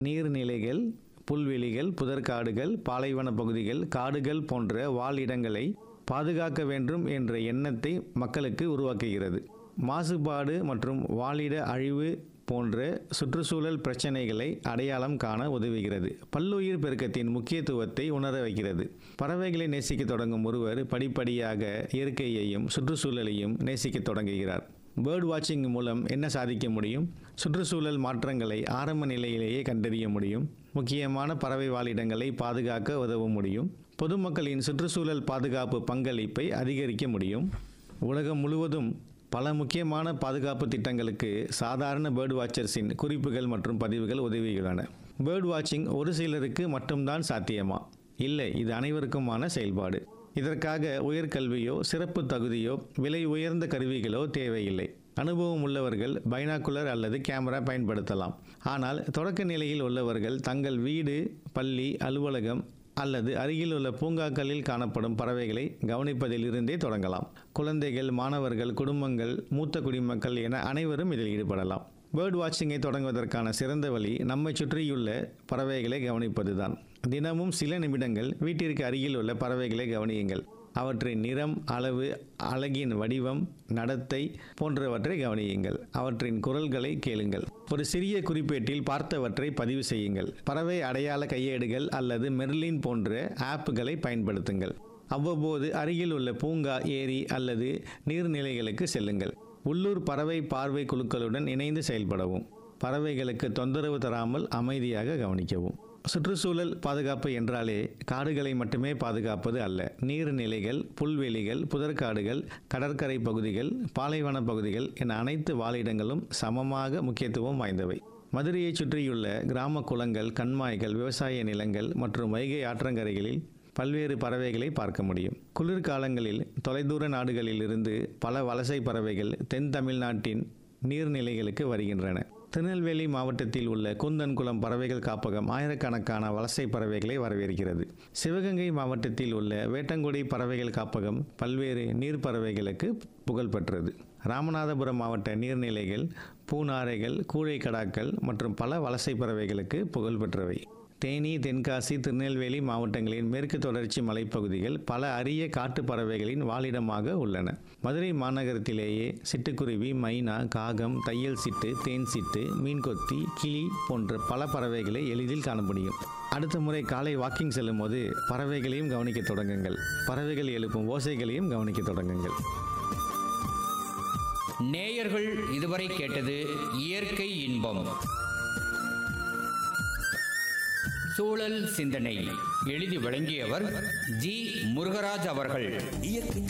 நீர்நிலைகள் புல்வெளிகள் புதர்காடுகள் பாலைவன பகுதிகள் காடுகள் போன்ற வாழிடங்களை பாதுகாக்க வேண்டும் என்ற எண்ணத்தை மக்களுக்கு உருவாக்குகிறது மாசுபாடு மற்றும் வாழிட அழிவு போன்ற சுற்றுச்சூழல் பிரச்சனைகளை அடையாளம் காண உதவுகிறது பல்லுயிர் பெருக்கத்தின் முக்கியத்துவத்தை உணர வைக்கிறது பறவைகளை நேசிக்க தொடங்கும் ஒருவர் படிப்படியாக இயற்கையையும் சுற்றுச்சூழலையும் நேசிக்க தொடங்குகிறார் பேர்ட் வாட்சிங் மூலம் என்ன சாதிக்க முடியும் சுற்றுச்சூழல் மாற்றங்களை ஆரம்ப நிலையிலேயே கண்டறிய முடியும் முக்கியமான பறவை வாழிடங்களை பாதுகாக்க உதவ முடியும் பொதுமக்களின் சுற்றுச்சூழல் பாதுகாப்பு பங்களிப்பை அதிகரிக்க முடியும் உலகம் முழுவதும் பல முக்கியமான பாதுகாப்பு திட்டங்களுக்கு சாதாரண பேர்ட் வாட்சர்ஸின் குறிப்புகள் மற்றும் பதிவுகள் உதவுகின்றன பேர்ட் வாட்சிங் ஒரு சிலருக்கு மட்டும்தான் சாத்தியமா இல்லை இது அனைவருக்குமான செயல்பாடு இதற்காக உயர்கல்வியோ சிறப்பு தகுதியோ விலை உயர்ந்த கருவிகளோ தேவையில்லை அனுபவம் உள்ளவர்கள் பைனாக்குலர் அல்லது கேமரா பயன்படுத்தலாம் ஆனால் தொடக்க நிலையில் உள்ளவர்கள் தங்கள் வீடு பள்ளி அலுவலகம் அல்லது அருகில் உள்ள பூங்காக்களில் காணப்படும் பறவைகளை கவனிப்பதிலிருந்தே தொடங்கலாம் குழந்தைகள் மாணவர்கள் குடும்பங்கள் மூத்த குடிமக்கள் என அனைவரும் இதில் ஈடுபடலாம் பேர்ட் வாட்சிங்கை தொடங்குவதற்கான சிறந்த வழி நம்மை சுற்றியுள்ள பறவைகளை கவனிப்பதுதான் தினமும் சில நிமிடங்கள் வீட்டிற்கு அருகில் உள்ள பறவைகளை கவனியுங்கள் அவற்றின் நிறம் அளவு அழகின் வடிவம் நடத்தை போன்றவற்றை கவனியுங்கள் அவற்றின் குரல்களை கேளுங்கள் ஒரு சிறிய குறிப்பேட்டில் பார்த்தவற்றை பதிவு செய்யுங்கள் பறவை அடையாள கையேடுகள் அல்லது மெர்லின் போன்ற ஆப்புகளை பயன்படுத்துங்கள் அவ்வப்போது அருகில் உள்ள பூங்கா ஏரி அல்லது நீர்நிலைகளுக்கு செல்லுங்கள் உள்ளூர் பறவை பார்வை குழுக்களுடன் இணைந்து செயல்படவும் பறவைகளுக்கு தொந்தரவு தராமல் அமைதியாக கவனிக்கவும் சுற்றுச்சூழல் பாதுகாப்பு என்றாலே காடுகளை மட்டுமே பாதுகாப்பது அல்ல நீர்நிலைகள் புல்வெளிகள் புதர்காடுகள் கடற்கரை பகுதிகள் பாலைவன பகுதிகள் என அனைத்து வாழிடங்களும் சமமாக முக்கியத்துவம் வாய்ந்தவை மதுரையைச் சுற்றியுள்ள கிராம குளங்கள் கண்மாய்கள் விவசாய நிலங்கள் மற்றும் வைகை ஆற்றங்கரைகளில் பல்வேறு பறவைகளை பார்க்க முடியும் குளிர்காலங்களில் தொலைதூர நாடுகளிலிருந்து பல வலசை பறவைகள் தென் தமிழ்நாட்டின் நீர்நிலைகளுக்கு வருகின்றன திருநெல்வேலி மாவட்டத்தில் உள்ள கூந்தன்குளம் பறவைகள் காப்பகம் ஆயிரக்கணக்கான வலசை பறவைகளை வரவேற்கிறது சிவகங்கை மாவட்டத்தில் உள்ள வேட்டங்குடி பறவைகள் காப்பகம் பல்வேறு நீர் பறவைகளுக்கு புகழ்பெற்றது ராமநாதபுரம் மாவட்ட நீர்நிலைகள் பூநாரைகள் கூழைக்கடாக்கள் மற்றும் பல வலசை பறவைகளுக்கு புகழ்பெற்றவை தேனி தென்காசி திருநெல்வேலி மாவட்டங்களின் மேற்கு தொடர்ச்சி மலைப்பகுதிகள் பல அரிய காட்டுப் பறவைகளின் வாழிடமாக உள்ளன மதுரை மாநகரத்திலேயே சிட்டுக்குருவி மைனா காகம் தையல் சிட்டு தேன் சிட்டு மீன்கொத்தி கிளி போன்ற பல பறவைகளை எளிதில் காண முடியும் அடுத்த முறை காலை வாக்கிங் செல்லும் போது பறவைகளையும் கவனிக்க தொடங்குங்கள் பறவைகள் எழுப்பும் ஓசைகளையும் கவனிக்க தொடங்குங்கள் நேயர்கள் இதுவரை கேட்டது இயற்கை இன்பம் சூழல் சிந்தனை எழுதி வழங்கியவர் ஜி முருகராஜ் அவர்கள் இயற்கை